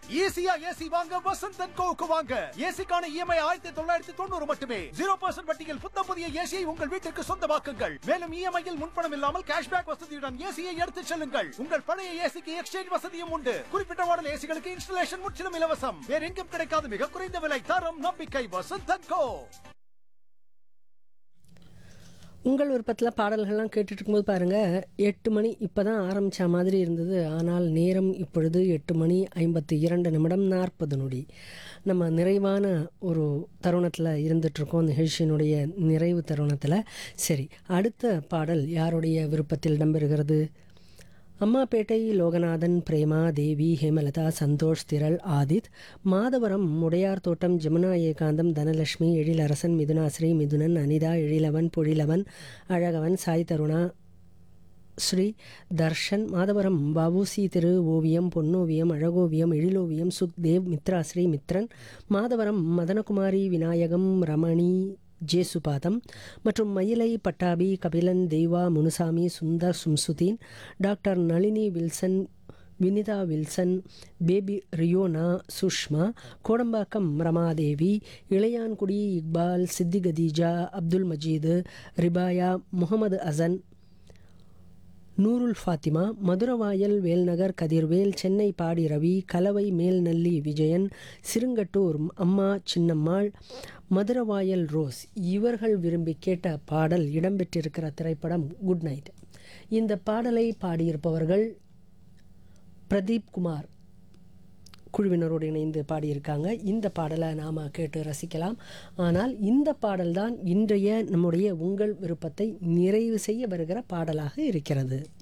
ஈஸியா ஏசி வாங்க வசந்த் அண்ட் கோவுக்கு வாங்க ஏசிக்கான இஎம்ஐ ஆயிரத்தி தொள்ளாயிரத்தி தொண்ணூறு மட்டுமே ஜீரோ பர்சன்ட் வட்டியில் புத்த புதிய ஏசியை உங்கள் வீட்டிற்கு சொந்தமாக்குங்கள் மேலும் இஎம்ஐயில் முன்பணம் இல்லாமல் கேஷ்பேக் வசதியுடன் ஏசியை எடுத்துச் செல்லுங்கள் உங்கள் பழைய ஏசிக்கு எக்ஸ்சேஞ்ச் வசதியும் உண்டு குறிப்பிட்ட மாடல் ஏசிகளுக்கு இன்ஸ்டலேஷன் முற்றிலும் இலவசம் வேற எங்கும் கிடைக்காத மிக குறைந்த விலை தரம் நம்பிக்கை வசந்த் அண்ட் கோ உங்கள் விருப்பத்தில் பாடல்கள்லாம் கேட்டுட்டு இருக்கும்போது பாருங்கள் எட்டு மணி இப்போ தான் ஆரம்பித்த மாதிரி இருந்தது ஆனால் நேரம் இப்பொழுது எட்டு மணி ஐம்பத்தி இரண்டு நிமிடம் நாற்பது நொடி நம்ம நிறைவான ஒரு தருணத்தில் இருந்துகிட்ருக்கோம் நிகழ்ச்சியினுடைய நிறைவு தருணத்தில் சரி அடுத்த பாடல் யாருடைய விருப்பத்தில் இடம்பெறுகிறது அம்மாப்பேட்டை லோகநாதன் பிரேமா தேவி ஹேமலதா சந்தோஷ் திரள் ஆதித் மாதவரம் முடையார் தோட்டம் ஜமுனா ஏகாந்தம் தனலட்சுமி எழிலரசன் மிதுனாஸ்ரீ மிதுனன் அனிதா எழிலவன் பொழிலவன் அழகவன் சாய் தருணா ஸ்ரீ தர்ஷன் மாதவரம் வவுசி திரு ஓவியம் பொன்னோவியம் அழகோவியம் எழிலோவியம் சுக்தேவ் மித்ராஸ்ரீ மித்ரன் மாதவரம் மதனகுமாரி விநாயகம் ரமணி ஜேசுபாதம் மற்றும் Mylai Pattabi Kabilan Deiva Munusamy Sundar Shamsudeen doctor Nalini Wilson Vinitha Wilson baby Riyona Sushma Kodambakkam Ramadevi Ilayangudi Iqbal Siddi Khadija Abdul Majeed ரிபாயா Mohammed Hasan Noorul Fathima Maduravoyal Velnagar Kathirvel Chennai பாடி ரவி கலவை மேல்நல்லி விஜயன் சிறுங்கட்டூர் அம்மா சின்னம்மாள் மதுரவாயல் ரோஸ் இவர்கள் விரும்பி கேட்ட பாடல் இடம்பெற்றிருக்கிற திரைப்படம் குட் நைட் இந்த பாடலை பாடியிருப்பவர்கள் பிரதீப் குமார் குழுவினரோடு இணைந்து பாடியிருக்காங்க இந்த பாடலை நாம் கேட்டு ரசிக்கலாம் ஆனால் இந்த பாடல்தான் இன்றைய நம்முடைய உங்கள் விருப்பத்தை நிறைவு செய்ய வருகிற பாடலாக இருக்கிறது